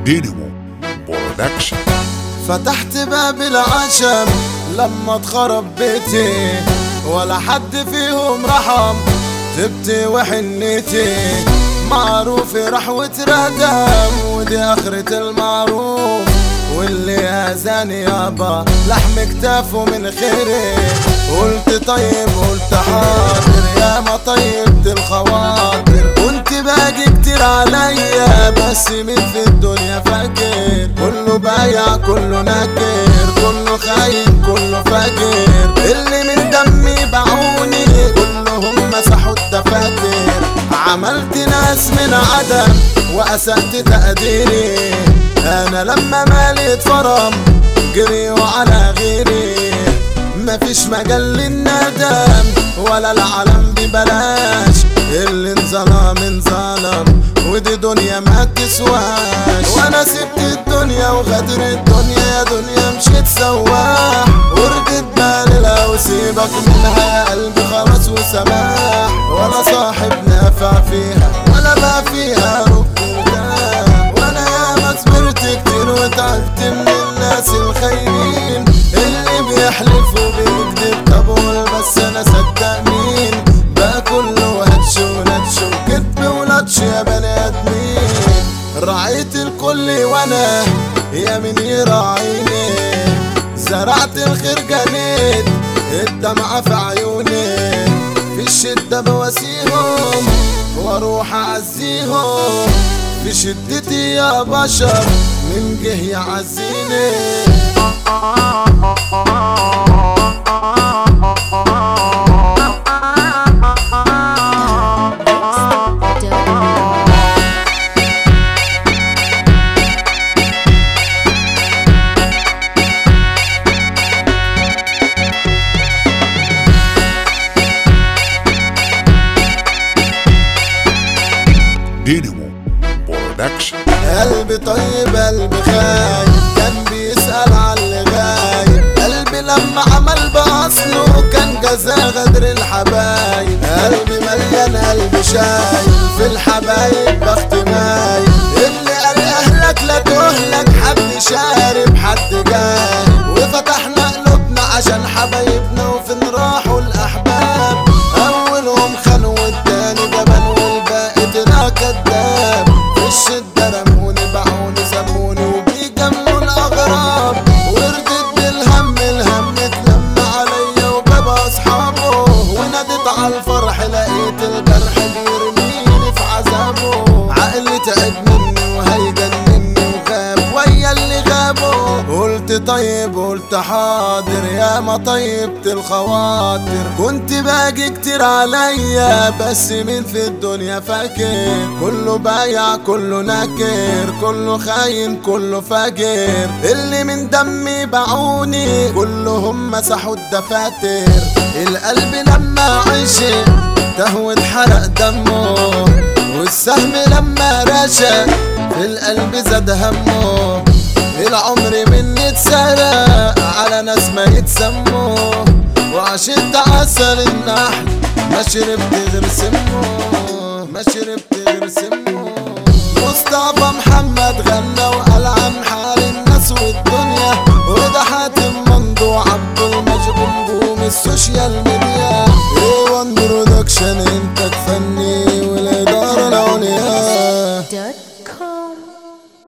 دينامو برودكشن فتحت باب العشم لما اتخرب بيتي ولا حد فيهم رحم تبتي وحنيتي معروف راح وتردم ودي اخرة المعروف واللي اذاني يابا لحم كتافه من خيري قلت طيب قلت حاضر يا ما طيبت الخواطر كنت باجي كتير عليا بس مين في الدنيا فاكر كله بايع كله ناكر كله خاين كله فاكر اللي من دمي باعوني كلهم مسحوا الدفاتر عملت ناس من عدم وأسأت تقديري أنا لما مالي اتفرم جريوا على غيري مفيش مجال للندم ولا العالم ببلاش اللي انظلم انظلم ودي دنيا ما تسواش وانا سبت الدنيا وغدر الدنيا يا دنيا مشيت سواح وردت بالي لو سيبك منها يا قلبي خلاص وسماح ولا صاحب نافع فيها ولا ما فيها ركن ارتاح وانا ياما صبرت كتير وتعبت من الناس الخاينين اللي بيحلف وبيكذب طب قول بس انا صدق مين بقى كله هتش ونتش وكذب ولطش يا بني ادمين رعيت الكل وانا يا مين يراعيني زرعت الخير جنيت الدمعة في عيوني في الشدة بواسيهم واروح اعزيهم في شدتي يا بشر من جه يعزيني دينامو برودكشن قلبي طيب قلبي خايب كان بيسأل على اللي غايب قلبي لما عمل بأصله كان جزا غدر الحبايب قلبي مليان قلبي شايل في الحبايب بخت مايل اللي قال أهلك لا تهلك حد شارب حد جاي وفتحنا قلوبنا عشان حبايبنا وفين راحوا الأحباب أولهم خانوا والتاني جبان والباقي طلع كداب في الشدة رموني باعوني سموني وبيجملوا الأغراب وردت بالهم الهم اتلم عليا وجاب أصحابه ونادت على الفرح لقيت الجرح بيرميني في عذابه عقلي تعب مني وهيجنني وغاب ويا اللي غابوا قلت طيب قلت حاضر يا ما طيبت الخواطر كنت باجي كتير عليا بس مين في الدنيا فاكر كله بايع كله ناكر كله خاين كله فاجر اللي من دمي باعوني كلهم مسحوا الدفاتر القلب لما عشق تهوى حرق دمه والسهم لما رشق في القلب زاد همه العمر مني اتسرق على ناس ما يتسموا وعشت عسل النحل ما شربت غير سمه ما شربت غير سمه مصطفى محمد غنى وقال عن حال الناس والدنيا وده حاتم ممدوح عبد المجد نجوم السوشيال ميديا